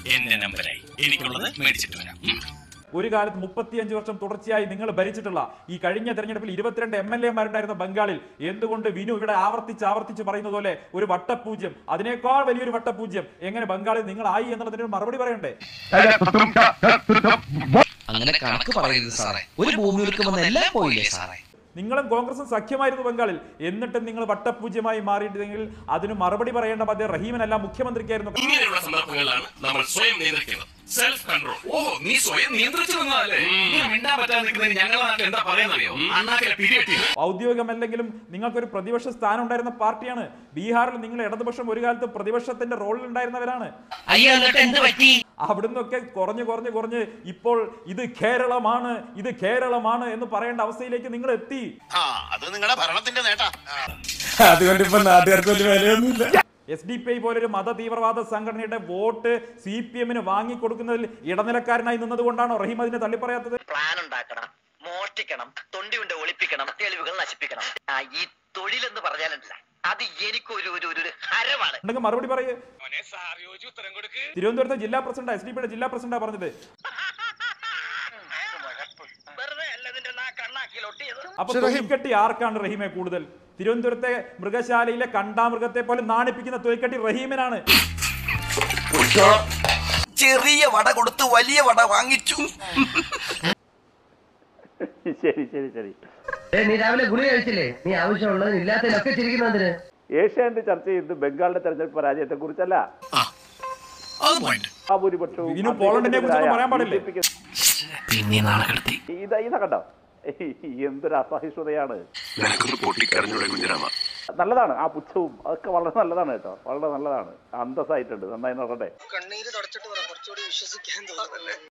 എന്റെ നമ്പരായി എനിക്കുള്ളത് മേടിച്ചിട്ട് വരാം ഉം. ഒരു കാലത്ത് മുപ്പത്തിയഞ്ച് വർഷം തുടർച്ചയായി നിങ്ങൾ ഭരിച്ചിട്ടുള്ള ഈ കഴിഞ്ഞ തെരഞ്ഞെടുപ്പിൽ ഇരുപത്തിരണ്ട് എം എൽ എമാരുണ്ടായിരുന്ന ബംഗാളിൽ എന്തുകൊണ്ട് വിനു ഇവിടെ ആവർത്തിച്ച് ആവർത്തിച്ച് പറയുന്നത് പോലെ ഒരു വട്ടപൂജ്യം അതിനേക്കാൾ വലിയൊരു വട്ടപൂജ്യം എങ്ങനെ ബംഗാളിൽ നിങ്ങൾ ആയി എന്നുള്ളതിന് ഒരു മറുപടി പറയണ്ടേ അങ്ങനെ കണക്ക് പറയരുത് സാറേ ഒരു ഭൂമി വന്ന എല്ലാം പോയില്ലേ സാറേ നിങ്ങളും കോൺഗ്രസും സഖ്യമായിരുന്നു ബംഗാളിൽ എന്നിട്ടും നിങ്ങൾ വട്ടപൂജ്യമായി മാറിയിട്ടെങ്കിൽ അതിന് മറുപടി പറയേണ്ട മധ്യ റഹീമനല്ല മുഖ്യമന്ത്രിക്കായിരുന്നു ഇങ്ങനെയുള്ള സന്ദർഭങ്ങളിലാണ് നമ്മൾ സ്വയം നിയന്ത്രിക്കുന്നത് സെൽഫ് കൺട്രോൾ ഓ നീ സ്വയം നിയന്ത്രിച്ചു നിന്നതല്ലേ നീ മിണ്ടാൻ പറ്റാതെ നിൽക്കുന്നതിന് ഞങ്ങളുടെ നാട്ടിൽ എന്താ പറയുന്നറിയോ അണ്ണാക്കിലെ പിരിയട്ടി ഔദ്യോഗികമല്ലെങ്കിലും നിങ്ങൾക്കൊരു പ്രതിപക്ഷ സ്ഥാനം ഉണ്ടായിരുന്ന പാർട്ടിയാണ് ബീഹാറിൽ നിങ്ങൾ ഇടതുപക്ഷം ഒരു കാലത്ത് പ്രതിപക്ഷത്തിന്റെ റോളിൽ ഉണ്ടായിരുന്നവരാണ് അയ്യോ എന്നിട്ട് എന്ത് പറ്റി അവിടുന്നൊക്കെ കുറഞ്ഞു കുറഞ്ഞു കുറഞ്ഞ് ഇപ്പോൾ ഇത് കേരളമാണ് ഇത് കേരളമാണ് എന്ന് പറയേണ്ട അവസ്ഥയിലേക്ക് നിങ്ങൾ എത്തി ആ അത് നിങ്ങളുടെ ഭരണത്തിന്റെ നേട്ടാ അതുകൊണ്ട് ഇപ്പൊ നാട്ടുകാർക്ക് വലിയ വിലയൊന്നുമില്ല എസ് ഡി പി ഐ പോലൊരു മത തീവ്രവാദ സംഘടനയുടെ വോട്ട് സി പി എമ്മിന് വാങ്ങിക്കൊടുക്കുന്നതിൽ ഇടനിലക്കാരനായി നിന്നതുകൊണ്ടാണോ റഹീം അതിനെ തള്ളിപ്പറയാത്തത് പ്ലാൻ ഉണ്ടാക്കണം മോഷ്ടിക്കണം തൊണ്ടി കൊണ്ട് ഒളിപ്പിക്കണം തെളിവുകൾ നശിപ്പിക്കണം ആ ഈ തൊഴിലെന്ന് പറഞ്ഞാലല്ല അത് എനിക്കൊരു ഒരു ഒരു ഒരു ഹരമാണ് ഉണ്ടെങ്കിൽ മറുപടി പറയേ തിരുവനന്തപുരത്തെ ജില്ലാ പ്രസിഡന്റ് എസ് ഡി പിയുടെ ജില്ലാ പ്രസിഡന്റാ പറഞ്ഞത് വെറുതെ അല്ല നിന്റെ നാ കണ്ണാക്കിലൊട്ടിയത് അപ്പൊ തൊലിക്കെട്ടി ആർക്കാണ് റഹീമെ കൂടുതൽ തിരുവനന്തപുരത്തെ മൃഗശാലയിലെ കണ്ടാമൃഗത്തെ പോലെ നാണിപ്പിക്കുന്ന തൊലിക്കെട്ടി റഹീമിനാണ് ചെറിയ വട കൊടുത്ത് വലിയ വട വാങ്ങിച്ചു ശരി ശരി ശരി നീ രാവിലെ ഗുളി കഴിച്ചില്ലേ നീ ആവശ്യമുള്ളത് ഇല്ലാത്തതിനൊക്കെ ചിരിക്കുന്നതിന് ഏഷ്യാനെറ്റ് ചർച്ച ചെയ്യുന്നത് ബംഗാളിന്റെ തെരഞ്ഞെടുപ്പ് പരാജയത്തെ കുറിച്ചല്ല അത് പോയിന്റ് ആ ഭൂരിപക്ഷവും ഇനി പോളണ്ടിനെ കുറിച്ചൊന്നും പറയാൻ പാടില്ലേ? BJP ക്ക് പിന്നെ നാളെ ഇതാ ഇതാ കണ്ടോ എന്തൊരു അസഹിഷ്ണുതയാണ് നല്ലതാണ് ആ പുച്ഛവും അതൊക്കെ വളരെ നല്ലതാണ് കേട്ടോ വളരെ നല്ലതാണ് അന്തസ്സായിട്ടുണ്ട് നന്നായി നോക്കട്ടെ കണ്ണീര് തുടച്ചിട്ട് കുറച്ചുകൂടി വിശ്വസിക്കാൻ തോന്നുന്നല്ലേ